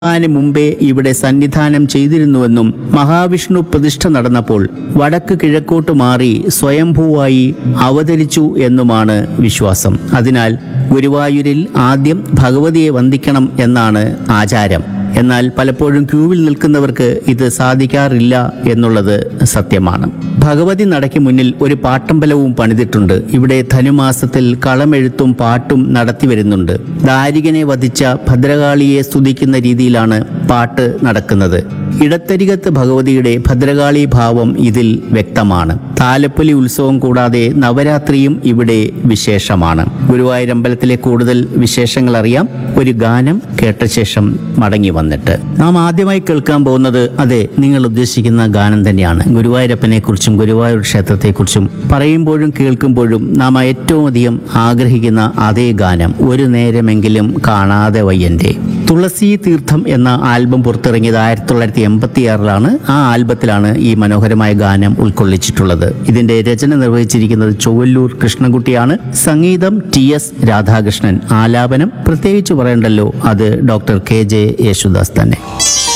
ഭഗവാന് മുമ്പേ ഇവിടെ സന്നിധാനം ചെയ്തിരുന്നുവെന്നും മഹാവിഷ്ണു പ്രതിഷ്ഠ നടന്നപ്പോൾ വടക്ക് കിഴക്കോട്ട് മാറി സ്വയംഭൂവായി അവതരിച്ചു എന്നുമാണ് വിശ്വാസം അതിനാൽ ഗുരുവായൂരിൽ ആദ്യം ഭഗവതിയെ വന്ദിക്കണം എന്നാണ് ആചാരം എന്നാൽ പലപ്പോഴും ക്യൂവിൽ നിൽക്കുന്നവർക്ക് ഇത് സാധിക്കാറില്ല എന്നുള്ളത് സത്യമാണ് ഭഗവതി നടയ്ക്ക് മുന്നിൽ ഒരു പാട്ടമ്പലവും പണിതിട്ടുണ്ട് ഇവിടെ ധനുമാസത്തിൽ കളമെഴുത്തും പാട്ടും നടത്തി വരുന്നുണ്ട് ദാരികനെ വധിച്ച ഭദ്രകാളിയെ സ്തുതിക്കുന്ന രീതിയിലാണ് പാട്ട് നടക്കുന്നത് ഇടത്തരികത്ത് ഭഗവതിയുടെ ഭദ്രകാളി ഭാവം ഇതിൽ വ്യക്തമാണ് താലപ്പൊലി ഉത്സവം കൂടാതെ നവരാത്രിയും ഇവിടെ വിശേഷമാണ് ഗുരുവായൂരമ്പലത്തിലെ കൂടുതൽ വിശേഷങ്ങൾ അറിയാം ഒരു ഗാനം കേട്ട ശേഷം മടങ്ങി വന്നിട്ട് നാം ആദ്യമായി കേൾക്കാൻ പോകുന്നത് അതെ നിങ്ങൾ ഉദ്ദേശിക്കുന്ന ഗാനം തന്നെയാണ് ഗുരുവായൂരപ്പനെ കുറിച്ചും ഗുരുവായൂർ ക്ഷേത്രത്തെക്കുറിച്ചും പറയുമ്പോഴും കേൾക്കുമ്പോഴും നാം ഏറ്റവും അധികം ആഗ്രഹിക്കുന്ന അതേ ഗാനം ഒരു നേരമെങ്കിലും കാണാതെ വയ്യന്റെ തുളസി തീർത്ഥം എന്ന ആൽബം പുറത്തിറങ്ങിയത് ആയിരത്തി തൊള്ളായിരത്തി എൺപത്തി ആറിലാണ് ആ ആൽബത്തിലാണ് ഈ മനോഹരമായ ഗാനം ഉൾക്കൊള്ളിച്ചിട്ടുള്ളത് ഇതിന്റെ രചന നിർവഹിച്ചിരിക്കുന്നത് ചൊവ്വല്ലൂർ കൃഷ്ണൻകുട്ടിയാണ് സംഗീതം ടി എസ് രാധാകൃഷ്ണൻ ആലാപനം പ്രത്യേകിച്ച് പറയണ്ടല്ലോ അത് ഡോക്ടർ കെ ജെ യേശുദാസ് തന്നെ